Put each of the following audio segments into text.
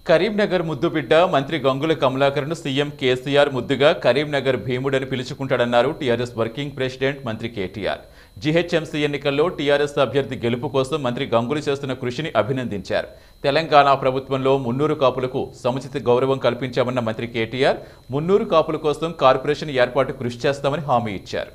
కరీంనగర్ ముద్దుబిడ్డ మంత్రి గంగుల కమలాకర్ను సీఎం కేసీఆర్ ముద్దుగా కరీంనగర్ భీముడని పిలుచుకుంటాడన్నారు టీఆర్ఎస్ వర్కింగ్ ప్రెసిడెంట్ మంత్రి కేటీఆర్ జీహెచ్ఎంసీ ఎన్నికల్లో టీఆర్ఎస్ అభ్యర్థి గెలుపు కోసం మంత్రి గంగులు చేస్తున్న కృషిని అభినందించారు తెలంగాణ ప్రభుత్వంలో మున్నూరు కాపులకు సముచిత గౌరవం కల్పించామన్న మంత్రి కేటీఆర్ మున్నూరు కాపుల కోసం కార్పొరేషన్ ఏర్పాటు కృషి చేస్తామని హామీ ఇచ్చారు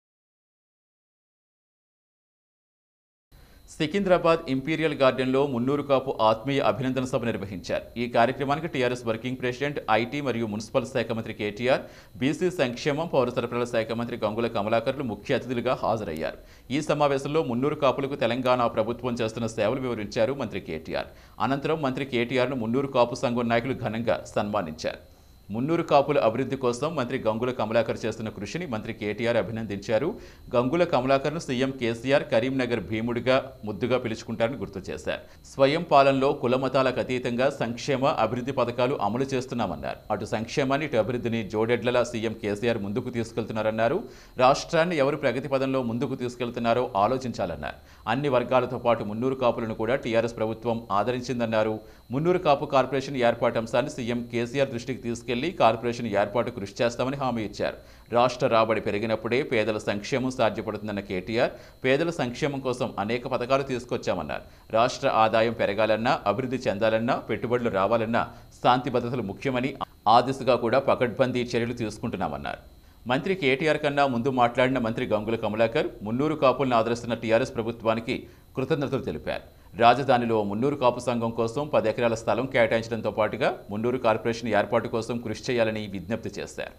సికింద్రాబాద్ ఇంపీరియల్ గార్డెన్లో మున్నూరు కాపు ఆత్మీయ అభినందన సభ నిర్వహించారు ఈ కార్యక్రమానికి టీఆర్ఎస్ వర్కింగ్ ప్రెసిడెంట్ ఐటీ మరియు మున్సిపల్ శాఖ మంత్రి కేటీఆర్ బీసీ సంక్షేమం పౌర సరఫరాల శాఖ మంత్రి గంగుల కమలాకర్లు ముఖ్య అతిథులుగా హాజరయ్యారు ఈ సమావేశంలో మున్నూరు కాపులకు తెలంగాణ ప్రభుత్వం చేస్తున్న సేవలు వివరించారు మంత్రి కేటీఆర్ అనంతరం మంత్రి కేటీఆర్ను మున్నూరు కాపు సంఘం నాయకులు ఘనంగా సన్మానించారు మున్నూరు కాపుల అభివృద్ధి కోసం మంత్రి గంగుల కమలాకర్ చేస్తున్న కృషిని మంత్రి కేటీఆర్ అభినందించారు గంగుల కమలాకర్ను సీఎం కేసీఆర్ కరీంనగర్ భీముడిగా ముద్దుగా పిలుచుకుంటారని గుర్తు చేశారు స్వయం పాలనలో కులమతాలకు అతీతంగా సంక్షేమ అభివృద్ధి పథకాలు అమలు చేస్తున్నామన్నారు అటు సంక్షేమాన్ని ఇటు అభివృద్ధిని జోడెడ్లలా సీఎం కేసీఆర్ ముందుకు తీసుకెళ్తున్నారన్నారు రాష్ట్రాన్ని ఎవరు ప్రగతి పదంలో ముందుకు తీసుకెళ్తున్నారో ఆలోచించాలన్నారు అన్ని వర్గాలతో పాటు మున్నూరు కాపులను కూడా టీఆర్ఎస్ ప్రభుత్వం ఆదరించిందన్నారు మున్నూరు కాపు కార్పొరేషన్ ఏర్పాటు అంశాన్ని సీఎం కేసీఆర్ దృష్టికి తీసుకెళ్లి కార్పొరేషన్ ఏర్పాటు కృషి చేస్తామని హామీ ఇచ్చారు రాష్ట్ర రాబడి పెరిగినప్పుడే పేదల సంక్షేమం సాధ్యపడుతుందన్న కేటీఆర్ పేదల సంక్షేమం కోసం అనేక పథకాలు తీసుకొచ్చామన్నారు రాష్ట్ర ఆదాయం పెరగాలన్నా అభివృద్ధి చెందాలన్నా పెట్టుబడులు రావాలన్నా శాంతి భద్రతలు ముఖ్యమని ఆ దిశగా కూడా పకడ్బందీ చర్యలు తీసుకుంటున్నామన్నారు మంత్రి కేటీఆర్ కన్నా ముందు మాట్లాడిన మంత్రి గంగుల కమలాకర్ మున్నూరు కాపులను ఆదరిస్తున్న టీఆర్ఎస్ ప్రభుత్వానికి కృతజ్ఞతలు తెలిపారు రాజధానిలో మున్నూరు కాపు సంఘం కోసం పది ఎకరాల స్థలం కేటాయించడంతో పాటుగా మున్నూరు కార్పొరేషన్ ఏర్పాటు కోసం కృషి చేయాలని విజ్ఞప్తి చేశారు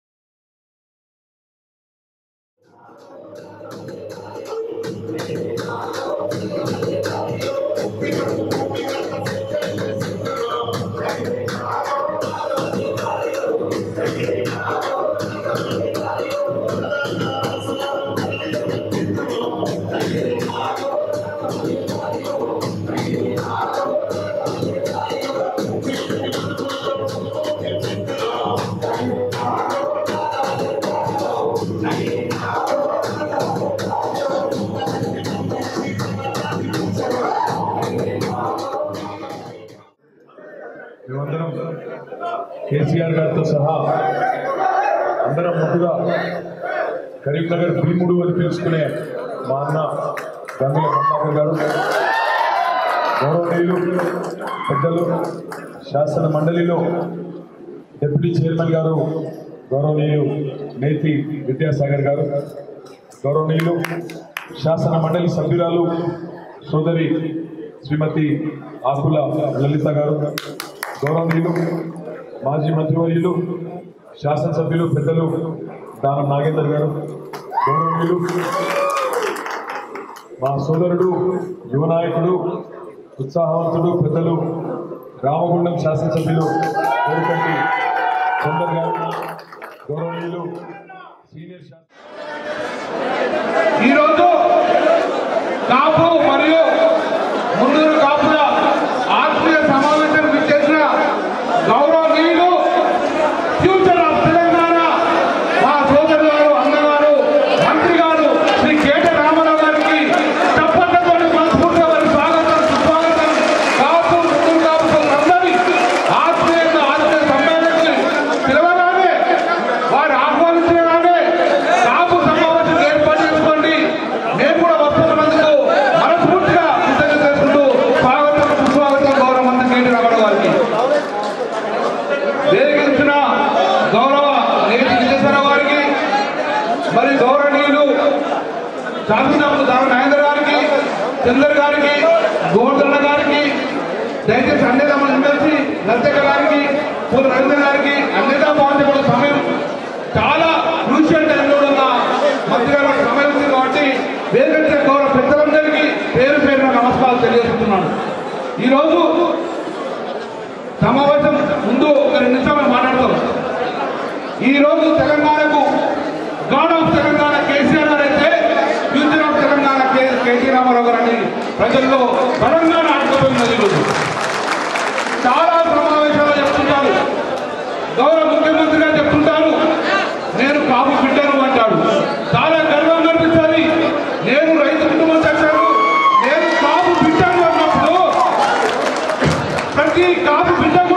మేమందరం కేసీఆర్ గారితో సహా అందరం ముందుగా కరీంనగర్ భీముడు అని పిలుచుకునే మా అన్న గంగుల కమలాకర్ గారు గౌరవనీయులు పెద్దలు శాసన మండలిలో డిప్యూటీ చైర్మన్ గారు గౌరవనీయులు నేతి విద్యాసాగర్ గారు గౌరవనీయులు శాసన మండలి సభ్యురాలు సోదరి శ్రీమతి ఆకుల లలిత గారు గౌరవనీయులు మాజీ మంత్రివర్యులు శాసనసభ్యులు పెద్దలు దానం నాగేందర్ గారు గౌరవనీయులు మా సోదరుడు యువ నాయకుడు ఉత్సాహవంతుడు పెద్దలు రామగుండం శాసనసభ్యులు కోరుకంటి చందర్ గారు గౌరవనీయులు సీనియర్ శాసన ఈరోజు కాపు మరియు మున్నూరు కాపుల ఆత్మీయ సమావేశానికి విచ్చేసిన గౌరవనీయులు ఫ్యూచర్ ఆఫ్ తెలంగాణ మా సోదరు గారు అన్నగారు మంత్రి గారు శ్రీ కేట రామారావు గారికి తప్పకుండా మనస్ఫూర్తిగా వారి స్వాగతం సుస్వాగతం కాపు మున్నూరు కాపు అందరి ఆత్మీయంగా ఆత్మీయ సమ్మేళనానికి పిలవగానే వారు ఆహ్వానించగానే కాపు సమావేశం ఏర్పాటు చేసుకోండి నేను కూడా వస్తున్నందుకు మనస్ఫూర్తిగా కృతజ్ఞత చేసుకుంటూ స్వాగతం సుస్వాగతం గౌరవ మంత్రి కేటీ రామారావు గారికి వేదికించిన గౌరవ నేటి విజయసారావు గారికి మరి గౌరవనీయులు శాసనసభ్యులు దాని నాగేంద్ర గారికి చందర్ గారికి గోవర్ధన గారికి దయచేసి అన్నేదా మనం కలిసి లలితక్క గారికి పూల రవీంద్ర గారికి అన్నేదా బాగుంటే సమయం చాలా క్రూషియల్ టైంలో ఉన్న మంత్రి గారు సమయం ఉంది కాబట్టి వేదిక గౌరవ పెద్దలందరికీ పేరు పేరున నమస్కారాలు తెలియజేస్తున్నాను ఈరోజు సమావేశం ముందు ఒక రెండు నిమిషాలు మాట్లాడతాం ఈ రోజు తెలంగాణకు గాడ్ ఆఫ్ తెలంగాణ కేసీఆర్ గారు అయితే future of Telangana K KT Ramarao garu అని ప్రజల్లో బలంగా నాటుకుపోయినది ఈరోజు చాలా సమావేశాలు చెప్తుంటారు గౌరవ ముఖ్యమంత్రి గారు చెప్తుంటారు నేను కాపు బిడ్డను అంటాడు చాలా గర్వంగా అనిపిస్తుంది నేను రైతు కుటుంబం తెచ్చాను నేను కాపు బిడ్డను అన్నప్పుడు ప్రతి ప్రతి కాపు బిడ్డ